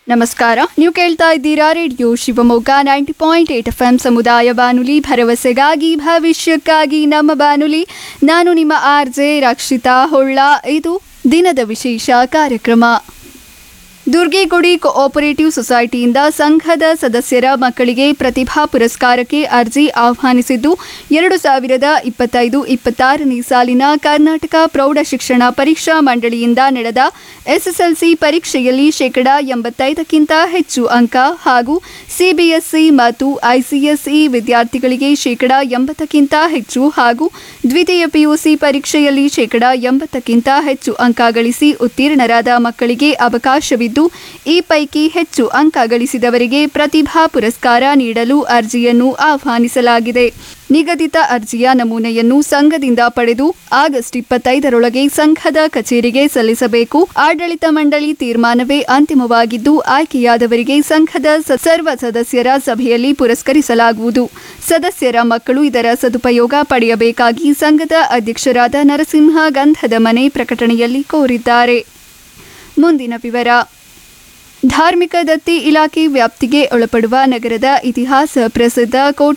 ನಮಸ್ಕಾರ ನೀವು ಕೇಳ್ತಾ ಇದ್ದೀರಾ radio Shivamogga ninety point eight F M ಸಮುದಾಯ ಬಾನುಲಿ ಭರವಸೆಗಾಗಿ ಭವಿಷ್ಯಕ್ಕಾಗಿ ನಮ್ಮ ಬಾನುಲಿ ನಾನು ನಿಮ್ಮ ಆರ್ ಜೆ ರಕ್ಷಿತಾ ಹೊಳ್ಳ ಇದು ದಿನದ ವಿಶೇಷ ಕಾರ್ಯಕ್ರಮ ದುರ್ಗಿಗುಡಿ ಕೋಆಪರೇಟಿವ್ ಸೊಸೈಟಿಯಿಂದ ಸಂಘದ ಸದಸ್ಯರ ಮಕ್ಕಳಿಗೆ ಪ್ರತಿಭಾ ಪುರಸ್ಕಾರಕ್ಕೆ ಅರ್ಜಿ ಆಹ್ವಾನಿಸಿದ್ದು ಎರಡು ಸಾವಿರದ ಇಪ್ಪತ್ತೈದು ಇಪ್ಪತ್ತಾರನೇ ಸಾಲಿನ ಕರ್ನಾಟಕ ಪ್ರೌಢ ಶಿಕ್ಷಣ ಪರೀಕ್ಷಾ ಮಂಡಳಿಯಿಂದ ನಡೆದ ಎಸ್ಎಸ್ಎಲ್ಸಿ ಪರೀಕ್ಷೆಯಲ್ಲಿ ಶೇಕಡಾ ಎಂಬತ್ತೈದಕ್ಕಿಂತ ಹೆಚ್ಚು ಅಂಕ ಹಾಗೂ ಸಿಬಿಎಸ್ಇ ಮತ್ತು ಐಸಿಎಸ್ಇ ವಿದ್ಯಾರ್ಥಿಗಳಿಗೆ ಶೇಕಡಾ ಎಂಬತ್ತಕ್ಕಿಂತ ಹೆಚ್ಚು ಹಾಗೂ ದ್ವಿತೀಯ ಪಿಯುಸಿ ಪರೀಕ್ಷೆಯಲ್ಲಿ ಶೇಕಡಾ ಎಂಬತ್ತಕ್ಕಿಂತ ಹೆಚ್ಚು ಅಂಕ ಗಳಿಸಿ ಉತ್ತೀರ್ಣರಾದ ಮಕ್ಕಳಿಗೆ ಅವಕಾಶವಿದ್ದು ಈ ಪೈಕಿ ಹೆಚ್ಚು ಅಂಕ ಗಳಿಸಿದವರಿಗೆ ಪ್ರತಿಭಾ ಪುರಸ್ಕಾರ ನೀಡಲು ಅರ್ಜಿಯನ್ನು ಆಹ್ವಾನಿಸಲಾಗಿದೆ ನಿಗದಿತ ಅರ್ಜಿಯ ನಮೂನೆಯನ್ನು ಸಂಘದಿಂದ ಪಡೆದು ಆಗಸ್ಟ್ ಇಪ್ಪತ್ತೈದರೊಳಗೆ ಸಂಘದ ಕಚೇರಿಗೆ ಸಲ್ಲಿಸಬೇಕು ಆಡಳಿತ ಮಂಡಳಿ ತೀರ್ಮಾನವೇ ಅಂತಿಮವಾಗಿದ್ದು ಆಯ್ಕೆಯಾದವರಿಗೆ ಸಂಘದ ಸ- ಸರ್ವ ಸದಸ್ಯರ ಸಭೆಯಲ್ಲಿ ಪುರಸ್ಕರಿಸಲಾಗುವುದು ಸದಸ್ಯರ ಮಕ್ಕಳು ಇದರ ಸದುಪಯೋಗ ಪಡೆಯಬೇಕಾಗಿ ಸಂಘದ ಅಧ್ಯಕ್ಷರಾದ ನರಸಿಂಹ ಗಂಧದ ಮನೆ ಪ್ರಕಟಣೆಯಲ್ಲಿ ಕೋರಿದ್ದಾರೆ ಮುಂದಿನ ವಿವರ ಧಾರ್ಮಿಕ ದತ್ತಿ ಇಲಾಖೆ ವ್ಯಾಪ್ತಿಗೆ ಒಳಪಡುವ ನಗರದ ಇತಿಹಾಸ ಪ್ರಸಿದ್ಧ ಕೋಟೆ